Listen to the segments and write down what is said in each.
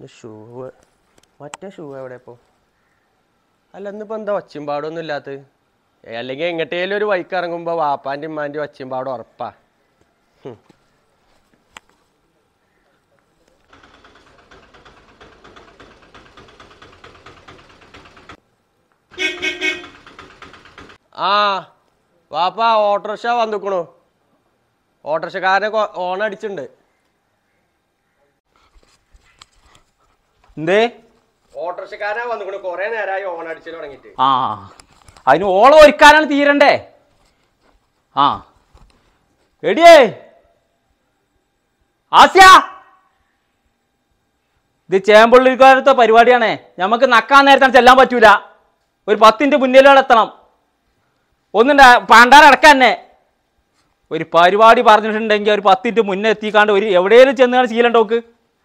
Shoe മറ്റേ shoe എവിടെ ഇപ്പോൾ അല്ല ഇന്നിപ്പോൾ എന്താ ഒച്ചമ്പാടൊന്നും ഇല്ലാത്തത് അല്ലെങ്കിൽ എങ്ങട്ടേലും ഒരു വൈക്ക് ഇറങ്ങുമ്പോൾ വാപ്പാൻ്റെ ഉമ്മാൻ്റെ ഒച്ചമ്പാട് ഉറപ്പാ ഹും. ആ വാപ്പ ഓട്ടോറിക്ഷ വന്നിക്കണു ഓട്ടോറിക്ഷക്കാരനെ ഓൺ അടിച്ചിട്ടുണ്ട് എന്തേ ഓട്ടോറിക്ഷക്കാരനാ വന്നിക്കണു കൊറേ നേരമായി ഓൺ അടിച്ചു തുടങ്ങിയിട്ട് ആ അതിന് ഓളം ഒരുക്കാനാണ് തീരണ്ടേ ആ എടിയേ ആസ്യ ഇത് ചേമ്പുള്ളിക്കാരത്തെ പരിപാടിയാണേ നമുക്ക് നക്കാൻ നേരത്താണ് ചെല്ലാൻ പറ്റൂല ഒരു പത്തിൻ്റെ മുന്നിലോടെ എത്തണം ഒന്നുണ്ട പാണ്ടാർ അടക്കാൻ തന്നെ ഒരു പരിപാടി പറഞ്ഞിട്ടുണ്ടെങ്കിൽ ഒരു പത്തിൻ്റെ മുന്നേ എത്തിക്കാണ്ട് ഒരു എവിടെയെങ്കിലും ചെന്നാണ് ശീലണ്ടോക്ക്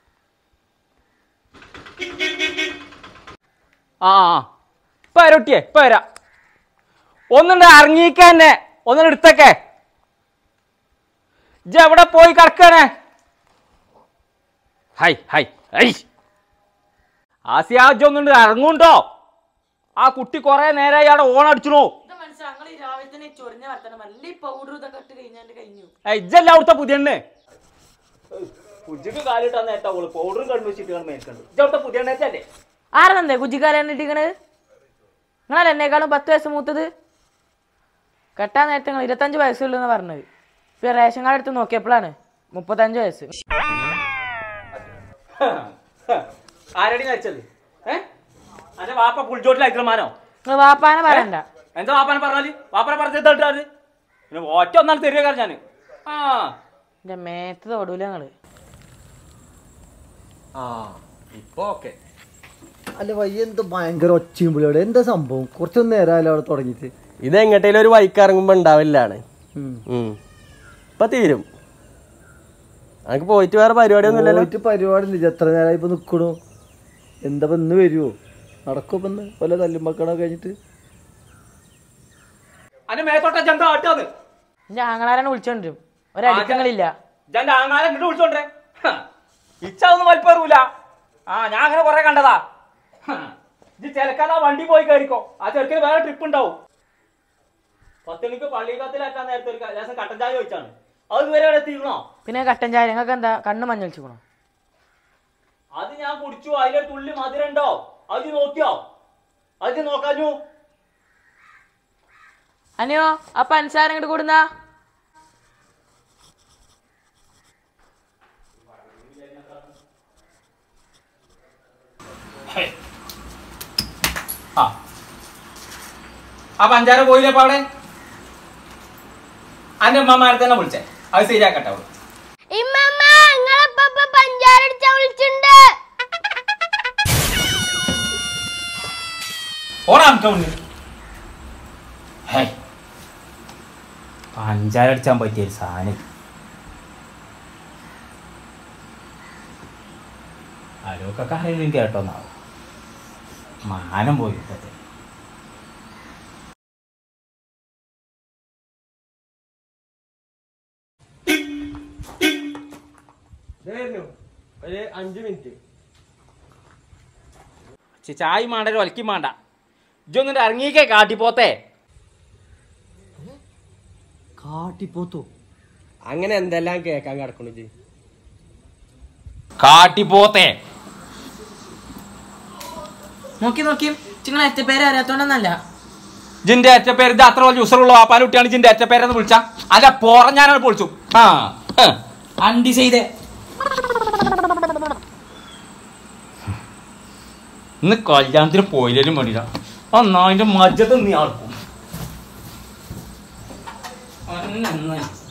ആ ആ ഇപ്പൊ വരാം ഒട്ടിയേ ഇപ്പൊ വരാം ഒന്നുണ്ട് ഇറങ്ങിക്കാൻ തന്നെ ഒന്നും എടുത്തേക്കെ ഇജ്ജ് എവിടെ പോയി കിടക്കണേ ഹൈ ഹൈ ഹൈ ആസിയാജ് ഒന്നുണ്ട് ഇറങ്ങുണ്ടോ ആ കുട്ടി കുറെ നേരമായി അവിടെ ഓൺ അടിച്ചു ഇത് മനസ്സിലാ ഞങ്ങൾ ഈ രാവിലെ തന്നെ ഈ ചൊറിഞ്ഞ വർത്തനം നല്ല ഈ പൗഡർ ഇതൊക്കെ ഇട്ട് കഴിഞ്ഞാൽ കഴിഞ്ഞു ഇജ്ജല്ല അവിടുത്തെ പുതിയണ്ണ് കുജിക്ക് കാലിട്ടാ നേരത്തെ അവള് പൗഡറും കണ്ടു വെച്ചിട്ട് മേൽക്കണ്ട് ഇജ്ജ് അവിടുത്തെ പുതിയണ്ണേറ്റല്ലേ ആരെന്നേ കുജിക്കാലാണ് ഇട്ടിക്കണത് നിങ്ങളല്ല എന്നെക്കാളും പത്ത് വയസ്സ് മൂത്തത് കെട്ടാൻ നേരത്തെ നിങ്ങൾ ഇരുപത്തഞ്ച് വയസ്സുള്ളൂ എന്ന് പറഞ്ഞത് ഇപ്പൊ റേഷൻ കാർഡ് എടുത്ത് നോക്കിയപ്പോഴാണ് മുപ്പത്തഞ്ച് വയസ്സ് ആരടി നയിച്ചത് ഏ അന്റെ വാപ്പ പുൾജോട്ടിലായിരിക്കണം മാനോ നിങ്ങൾ വാപ്പാനെ പറയണ്ട എന്താ വാപ്പാനെ പറഞ്ഞാല് വാപ്പനെ പറഞ്ഞത് പിന്നെ ഒറ്റ ഒന്നാണ് തരിക കാരണം ഞാന് ആ എന്റെ മേത്ത് തൊടൂല ഞങ്ങള് ആ ഇപ്പൊ ഓക്കെ അല്ല വയ്യ എന്ത് ഭയങ്കര ഒച്ചയും പുള്ളിയോടെ എന്താ സംഭവം കുറച്ചൊന്നും നേരമല്ലോ അവിടെ തുടങ്ങിയിട്ട് ഇത് എങ്ങട്ടേലും ഒരു വൈക്ക് ഇറങ്ങുമ്പോ ഉണ്ടാവില്ലാണ് ഉം. ഇപ്പൊ തീരും നമുക്ക് പോയിട്ട് വേറെ പരിപാടിയൊന്നും ഇല്ലല്ലോ പോയിട്ട് പരിപാടി ഇല്ല എത്ര നേരമായി ഇപ്പൊ നിക്കണു എന്താ ഇപ്പൊ ഇന്ന് വരുമോ നടക്കും ഇപ്പൊ ഇന്ന് വല്ല തല്ലുമ്പക്കണോ കഴിഞ്ഞിട്ട് അന്റെ മേത്തോട്ട ജന്ത ആട്ടാന്ന് എന്റെ ആങ്ങളാരാണ് വിളിച്ചോണ്ടിരും ഒരടിക്കങ്ങളില്ല ജന്റെ ആങ്ങാലെ ഇങ്ങോട്ട് വിളിച്ചോണ്ടേ ഇച്ചതൊന്നും വലിപ്പേറൂല ആ ഞാൻ അങ്ങനെ കൊറേ കണ്ടതാ ഇത് ചിലക്കാൻ ആ വണ്ടി പോയി കയറിക്കോ ആ ചെറുക്കിന് വേറെ ട്രിപ്പ് ഉണ്ടാവും പത്തണിക്ക് പള്ളിക്കത്തിലാക്കാൻ നേരത്തെ ഒരു ലേശം കട്ടൻ ചായ ചോദിച്ചാണ് അത് ഇതുവരെ അവിടെ എത്തിക്കണോ പിന്നെ കട്ടൻ ചായ നിങ്ങൾക്ക് എന്താ കണ്ണ് മഞ്ഞൾ വെച്ചുക്കണോ അത് ഞാൻ കുടിച്ചു അതിലൊരു തുള്ളി മധുരം ഉണ്ടോ അത് ഇജ്ജ് നോക്കിയോ അത് ഇജ്ജ് നോക്കാഞ്ഞു അനിയോ ആ പഞ്ചസാര ഇങ്ങോട്ട് കൂടുന്നാ ആ ആ പഞ്ചാര പോയില്ലേ അപ്പൊ അവിടെ അന്റെ ഉമ്മമാരെ തന്നെ വിളിച്ചേ അത് ശരിയാക്കട്ടെ അവള് ഇമ്മമ്മ നിങ്ങളപ്പ പഞ്ചാരടിച്ച വിളിച്ചിണ്ട് ഓടാ നമുക്ക് പഞ്ചാര അടിച്ചാൻ പറ്റിയ ഒരു സാധനം അലോക്കൊക്കെ ആരെങ്കിലും കേട്ടോന്നാവും മാനം പോയി ഇപ്പത്തെ ഒരു അഞ്ചു മിനിറ്റ് ചി- ചായ മാണ്ട ഒരു ഒലക്കി മാണ്ട ഇജൊന്നിട്ട് ഇറങ്ങിക്കേ കാട്ടിപ്പോത്തേ കാട്ടിപ്പോത്തോ അങ്ങനെ എന്തെല്ലാം കേക്കാൻ കിടക്കണു ജി കാട്ടിപ്പോത്തേ നോക്കി നോക്കി നിങ്ങൾ എത്ര പേര് അറിയാത്തോണ്ടെന്നല്ല ജിന്റെ അറ്റ പേര് ഇത് അത്ര വലിയ ഉസറുള്ള വാപ്പാൻ കുട്ടിയാണ് ജിന്റെ അറ്റ പേരെന്ന് വിളിച്ച അല്ല പോറ ഞാനാണ് പൊളിച്ചു ആ ഹ്. അണ്ടി ചെയ്തേ ഇന്ന് കല്യാണത്തിന് പോയില്ലേലും വേണ്ടില്ല ആ നായിന്റെ മജ്ജത്ത് നീ ആൾക്കും അന്നെ